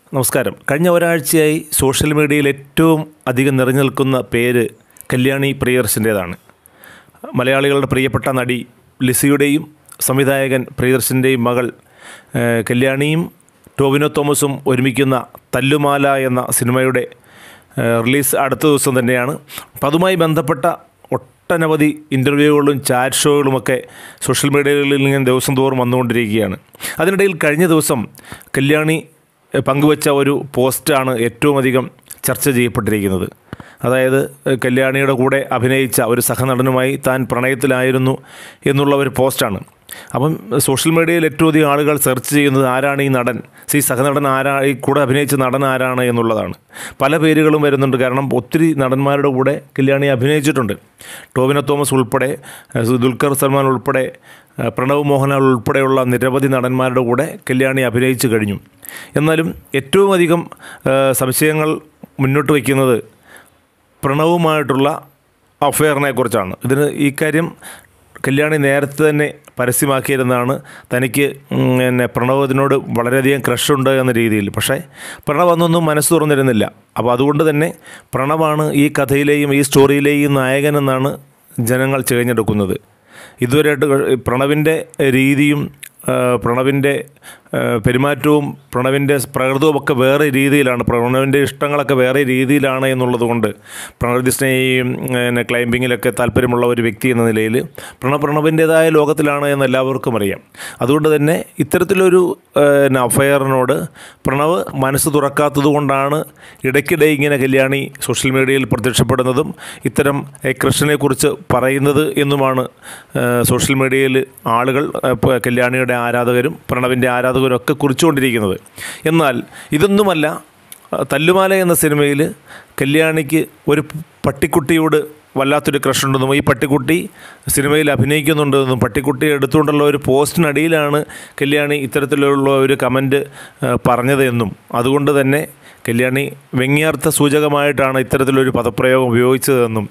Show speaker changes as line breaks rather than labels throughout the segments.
നമസ്കാരം കഴിഞ്ഞ ഒരാഴ്ചയായി സോഷ്യൽ മീഡിയയിൽ ഏറ്റവും അധികം നിറഞ്ഞു നിൽക്കുന്ന പേര് കല്യാണി പ്രിയദർശൻ്റേതാണ് മലയാളികളുടെ പ്രിയപ്പെട്ട നടി ലിസിയുടെയും സംവിധായകൻ പ്രിയദർശൻ്റെയും മകൾ ഏഹ്, കല്യാണിയും ടോവിനോ തോമസും ഒരുമിക്കുന്ന തല്ലുമാല എന്ന സിനിമയുടെ ഏഹ്, റിലീസ് അടുത്ത ദിവസം തന്നെയാണ് അപ്പം അതുമായി ബന്ധപ്പെട്ട ഒട്ടനവധി ഇൻ്റർവ്യൂകളും ചാറ്റ് ഷോകളുമൊക്കെ സോഷ്യൽ മീഡിയകളിൽ ഇങ്ങനെ ദിവസം തോറും വന്നുകൊണ്ടിരിക്കുകയാണ് അതിനിടയിൽ കഴിഞ്ഞ ദിവസം കല്യാണി എഹ്, പങ്കുവച്ച ഒരു പോസ്റ്റാണ് ഏറ്റവും അധികം ചർച്ച ചെയ്യപ്പെട്ടിരിക്കുന്നത് അതായത് എഹ്, കല്യാണിയുടെ കൂടെ അഭിനയിച്ച ഒരു സഹനടനുമായി താൻ പ്രണയത്തിലായിരുന്നു എന്നുള്ള ഒരു പോസ്റ്റാണ് അപ്പം സോഷ്യൽ മീഡിയയിൽ ഏറ്റവും അധികം ആളുകൾ സെർച്ച് ചെയ്യുന്നത് ആരാണ് ഈ നടൻ ഈ സഹനടൻ ആരാ ഈ കൂടെ അഭിനയിച്ച നടൻ ആരാണ് എന്നുള്ളതാണ് പല പേരുകളും വരുന്നുണ്ട് കാരണം ഒത്തിരി നടന്മാരുടെ കൂടെ കല്യാണി അഭിനയിച്ചിട്ടുണ്ട് ടോവിനോ തോമസ് ഉൾപ്പെടെ ഏഹ്, ദുൽഖർ സൽമാൻ ഉൾപ്പെടെ ഏഹ്, പ്രണവ് മോഹൻലാൽ ഉൾപ്പെടെയുള്ള നിരവധി നടന്മാരുടെ കൂടെ കല്യാണി അഭിനയിച്ചു കഴിഞ്ഞു എന്നാലും ഏറ്റവും അധികം ഏഹ്, സംശയങ്ങൾ മുന്നോട്ട് വയ്ക്കുന്നത് പ്രണവുമായിട്ടുള്ള അഫെയറിനെ കുറിച്ചാണ് ഇതിന് ഈ കാര്യം കല്യാണി നേരത്തെ തന്നെ പരസ്യമാക്കിയിരുന്നതാണ് തനിക്ക് ഉം, പിന്നെ പ്രണവ് ഇതിനോട് വളരെയധികം ക്രഷുണ്ട് എന്ന രീതിയിൽ പക്ഷേ പ്രണവ് അന്നൊന്നും മനസ്സ് തുറന്നിരുന്നില്ല അപ്പോൾ അതുകൊണ്ട് തന്നെ പ്രണവാണ് ഈ കഥയിലെയും ഈ സ്റ്റോറിയിലെയും നായകനെന്നാണ് ജനങ്ങൾ തിരഞ്ഞെടുക്കുന്നത് ഇതുവരെയായിട്ട് പ്രണവിൻ്റെ രീതിയും ആ, പ്രണവിൻ്റെ ആ, പെരുമാറ്റവും പ്രണവിൻ്റെ പ്രകൃതവും ഒക്കെ വേറെ രീതിയിലാണ് പ്രണവിൻ്റെ ഇഷ്ടങ്ങളൊക്കെ വേറെ രീതിയിലാണ് എന്നുള്ളത് കൊണ്ട് പ്രകൃതി സ്നേഹിയും പിന്നെ ക്ലൈംബിങ്ങിലൊക്കെ താല്പര്യമുള്ള ഒരു വ്യക്തി എന്ന നിലയിൽ പ്രണവ് പ്രണവിൻ്റേതായ ലോകത്തിലാണ് എന്ന് എല്ലാവർക്കും അറിയാം അതുകൊണ്ട് തന്നെ ഇത്തരത്തിലൊരു പിന്നെ അഫയറിനോട് പ്രണവ് മനസ്സ് തുറക്കാത്തത് കൊണ്ടാണ് ഇടയ്ക്കിടെ ഇങ്ങനെ കല്യാണി സോഷ്യൽ മീഡിയയിൽ പ്രത്യക്ഷപ്പെടുന്നതും ഇത്തരം കൃഷ്ണനെ കുറിച്ച് പറയുന്നത് എന്നുമാണ് ആ, സോഷ്യൽ മീഡിയയിൽ ആളുകൾ ആ, പ- കല്യാണിയുടെ ആരാധകരും പ്രണവിൻ്റെ ആരാധകരും ഒക്കെ കുറിച്ചുകൊണ്ടിരിക്കുന്നത് എന്നാൽ ഇതൊന്നുമല്ല ആ, തല്ലുമാല എന്ന സിനിമയിൽ കല്യാണിക്ക് ഒരു പട്ടിക്കുട്ടിയോട് വല്ലാത്തൊരു ക്രഷ് ഉണ്ടെന്നും ഈ പട്ടിക്കുട്ടി സിനിമയിൽ അഭിനയിക്കുന്നുണ്ടെന്നും പട്ടിക്കുട്ടി എടുത്തുകൊണ്ടുള്ള ഒരു പോസ്റ്റിനടിയിലാണ് കല്യാണി ഇത്തരത്തിലുള്ള ഒരു കമൻറ്റ് പറഞ്ഞത് എന്നും അതുകൊണ്ട് തന്നെ കല്യാണി വ്യംഗ്യാർത്ഥ സൂചകമായിട്ടാണ് ഇത്തരത്തിലൊരു പദപ്രയോഗം ഉപയോഗിച്ചതെന്നും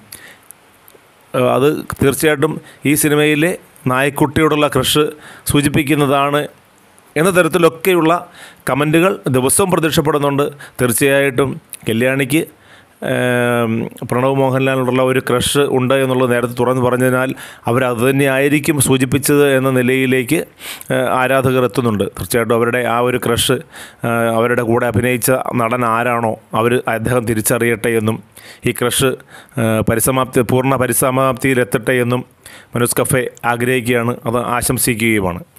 ഏഹ് അത് തീർച്ചയായിട്ടും ഈ സിനിമയിലെ നായക്കുട്ടിയോടുള്ള ക്രഷ് സൂചിപ്പിക്കുന്നതാണ് എന്ന തരത്തിലൊക്കെയുള്ള കമൻറ്റുകൾ ദിവസവും പ്രത്യക്ഷപ്പെടുന്നുണ്ട് തീർച്ചയായിട്ടും കല്യാണിക്ക് ഏം, പ്രണവ് മോഹൻലാലിനോടുള്ള ഒരു ക്രഷ് ഉണ്ട് എന്നുള്ളത് നേരത്തെ തുറന്നു പറഞ്ഞതിനാൽ അവരത് തന്നെയായിരിക്കും സൂചിപ്പിച്ചത് എന്ന നിലയിലേക്ക് ഏഹ്, ആരാധകർ എത്തുന്നുണ്ട് തീർച്ചയായിട്ടും അവരുടെ ആ ഒരു ക്രഷ് ഏഹ്, അവരുടെ കൂടെ അഭിനയിച്ച നടൻ ആരാണോ അവർ അദ്ദേഹം തിരിച്ചറിയട്ടെ എന്നും ഈ ക്രഷ് ഏഹ്, പരിസമാപ്തി പൂർണ്ണ പരിസമാപ്തിയിലെത്തട്ടെ എന്നും മനോജ് കഫെ ആഗ്രഹിക്കുകയാണ് അത് ആശംസിക്കുകയുമാണ്